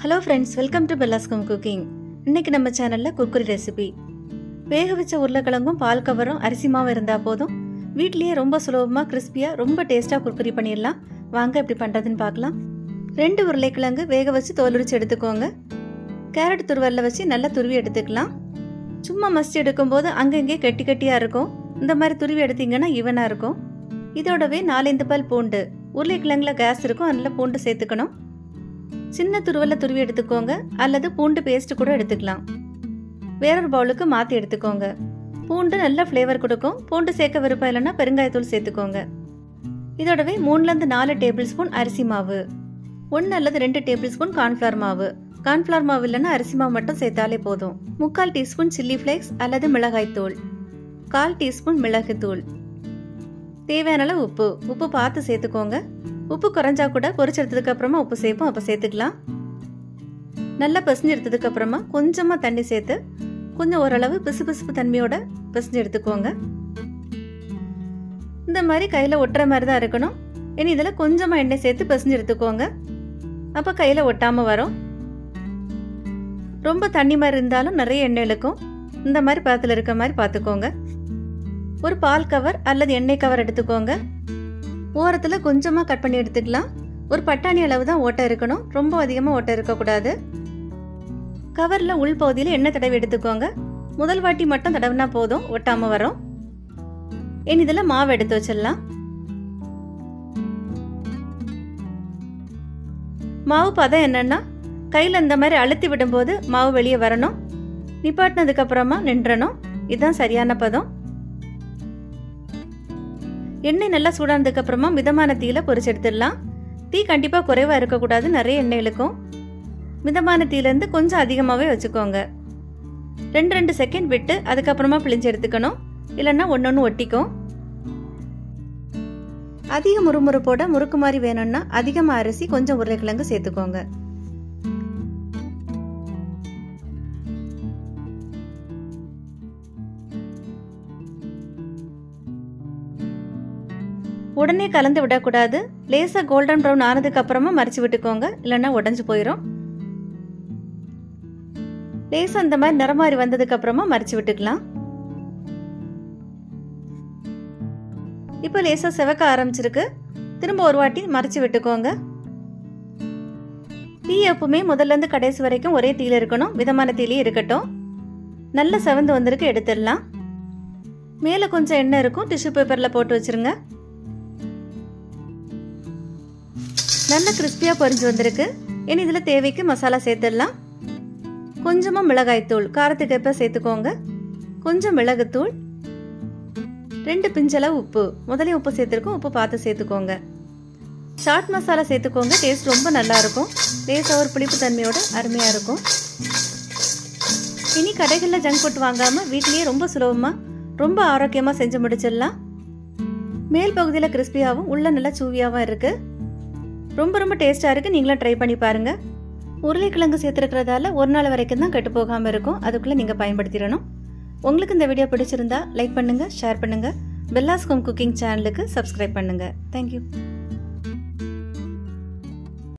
hello friends welcome to பெல்லாஸ்கம் cooking இன்னைக்கு நம்ம சேனலில் குர்குரி ரெசிபி வேக வச்ச உருளைக்கிழங்கும் பால் கவரும் அரிசி மாவும் இருந்தால் போதும் வீட்லேயே ரொம்ப சுலபமாக கிறிஸ்பியாக ரொம்ப டேஸ்ட்டாக குர்குரி பண்ணிடலாம் வாங்க எப்படி பண்ணுறதுன்னு பார்க்கலாம் ரெண்டு உருளைக்கிழங்கு வேக வச்சு தோலுரிச்சு எடுத்துக்கோங்க கேரட் துருவலில் வச்சு நல்லா துருவி எடுத்துக்கலாம் சும்மா மஸ்ட் எடுக்கும்போது அங்கங்கே கெட்டி கெட்டியாக இருக்கும் இந்த மாதிரி துருவி எடுத்தீங்கன்னா ஈவனாக இருக்கும் இதோடவே நாலஞ்சு பால் பூண்டு உருளைக்கிழங்குல கேஸ் இருக்கும் அதில் பூண்டு சேர்த்துக்கணும் சின்ன துருவலை துருவி எடுத்துக்கோங்க அல்லது பூண்டு பேஸ்ட் கூட எடுத்துக்கலாம் வேறொரு பவுலுக்கு மாற்றி எடுத்துக்கோங்க பூண்டு நல்ல ஃப்ளேவர் கொடுக்கும் பூண்டு சேர்க்க விருப்பம் இல்லைன்னா பெருங்காயத்தூள் சேர்த்துக்கோங்க இதோடவே மூணுலேருந்து நாலு டேபிள் ஸ்பூன் அரிசி மாவு ஒன்று அல்லது ரெண்டு டேபிள் ஸ்பூன் கார்ன்ஃப்ளவர் மாவு கார்ன்ஃப்ளவர் மாவு இல்லைன்னா அரிசி மாவு மட்டும் சேர்த்தாலே போதும் முக்கால் டீஸ்பூன் சில்லி ஃப்ளேக்ஸ் அல்லது மிளகாய்த்தூள் கால் டீஸ்பூன் மிளகுத்தூள் தேவையான அளவு உப்பு உப்பு பார்த்து சேர்த்துக்கோங்க உப்பு குறைஞ்சா கூட பொரிச்செடுத்ததுக்கு அப்புறமா உப்பு சேர்ப்போம் அப்போ சேர்த்துக்கலாம் நல்லா பிசைஞ்சு எடுத்ததுக்கு அப்புறமா கொஞ்சமாக தண்ணி சேர்த்து கொஞ்சம் ஓரளவு பிசுபிசுப்பு தன்மையோட பிசைஞ்சு எடுத்துக்கோங்க இந்த மாதிரி கையில் ஒட்டுற மாதிரி தான் இருக்கணும் இனி இதில் கொஞ்சமாக எண்ணெய் சேர்த்து பிசைஞ்சு எடுத்துக்கோங்க அப்போ கையில் ஒட்டாமல் வரும் ரொம்ப தண்ணி மாதிரி இருந்தாலும் நிறைய எண்ணெய் இழுக்கும் இந்த மாதிரி பதத்தில் இருக்க மாதிரி பார்த்துக்கோங்க ஒரு பால் கவர் அல்லது எண்ணெய் கவர் எடுத்துக்கோங்க ஓரத்தில் கொஞ்சமாக கட் பண்ணி எடுத்துக்கலாம் ஒரு பட்டாணி அளவு தான் ஓட்டை இருக்கணும் ரொம்ப அதிகமாக ஓட்டை இருக்கக்கூடாது கவரில் உள் பகுதியில் எண்ணெய் தடவி எடுத்துக்கோங்க முதல் வாட்டி மட்டும் தடவினா போதும் ஒட்டாமல் வரும் இனி இதில் மாவு எடுத்து வச்சிடலாம் மாவு பதம் என்னன்னா கையில் இந்த மாதிரி அழுத்தி விடும்போது மாவு வெளியே வரணும் நிப்பாட்டினதுக்கு அப்புறமா நின்றணும் இதுதான் சரியான பதம் எண்ணெய் நல்லா சூடானதுக்கு அப்புறமா மிதமான தீயில பொரிச்சு எடுத்துடலாம் தீ கண்டிப்பாக குறைவாக இருக்கக்கூடாது நிறைய எண்ணெய் இழுக்கும் மிதமான தீயிலேருந்து கொஞ்சம் அதிகமாகவே வச்சுக்கோங்க ரெண்டு ரெண்டு செகண்ட் விட்டு அதுக்கப்புறமா பிழிஞ்சு எடுத்துக்கணும் இல்லைன்னா ஒன்று ஒன்று ஒட்டிக்கும் அதிக முறுமுறுப்போட முறுக்கு மாதிரி வேணும்னா அதிகமாக அரிசி கொஞ்சம் உருளைக்கிழங்கு சேர்த்துக்கோங்க உடனே கலந்து விடக்கூடாது லேசாக கோல்டன் ப்ரௌன் ஆனதுக்கு அப்புறமா மறைச்சு விட்டுக்கோங்க இல்லைன்னா உடஞ்சு போயிடும் லேசாக இந்த மாதிரி நிறம் மாதிரி வந்ததுக்கு அப்புறமா மறைச்சு விட்டுக்கலாம் இப்போ லேசாக செவக்க ஆரம்பிச்சிருக்கு திரும்ப ஒரு வாட்டி மறைச்சு விட்டுக்கோங்க தீ எப்பவுமே முதல்ல இருந்து கடைசி வரைக்கும் ஒரே தீயில இருக்கணும் விதமான தீலே இருக்கட்டும் நல்ல செவந்து வந்திருக்கு எடுத்துடலாம் மேலே கொஞ்சம் எண்ணெய் இருக்கும் டிஷ்யூ பேப்பரில் போட்டு வச்சிருங்க நல்ல கிறிஸ்பியாக பொரிஞ்சு வந்திருக்கு இனி இதில் தேவைக்கு மசாலா சேர்த்துடலாம் கொஞ்சமாக மிளகாய்த்தூள் காரத்துக்கு எப்போ சேர்த்துக்கோங்க கொஞ்சம் மிளகுத்தூள் ரெண்டு பிஞ்சளவு உப்பு முதலே உப்பு சேர்த்துருக்கோம் உப்பு பார்த்து சேர்த்துக்கோங்க சாட் மசாலா சேர்த்துக்கோங்க டேஸ்ட் ரொம்ப நல்லா இருக்கும் லேசாக ஒரு புளிப்பு தன்மையோட அருமையாக இருக்கும் இனி கடைகளில் ஜங்க் ஃபுட் வாங்காமல் வீட்லேயே ரொம்ப சுலபமாக ரொம்ப ஆரோக்கியமாக செஞ்சு முடிச்சிடலாம் மேல் பகுதியில் கிறிஸ்பியாகவும் உள்ள நல்லா சூவியாகவும் இருக்குது ரொம்ப ரொம்ப டேஸ்ட்டாக இருக்குது நீங்களும் ட்ரை பண்ணி பாருங்கள் உருளைக்கிழங்கு சேர்த்துருக்கிறதால ஒரு நாள் வரைக்கும் தான் கெட்டு போகாமல் இருக்கும் அதுக்குள்ளே நீங்கள் பயன்படுத்திடணும் உங்களுக்கு இந்த வீடியோ பிடிச்சிருந்தா லைக் பண்ணுங்கள் ஷேர் பண்ணுங்கள் பெல்லாஸ்கோம் குக்கிங் சேனலுக்கு சப்ஸ்கிரைப் பண்ணுங்கள் தேங்க்யூ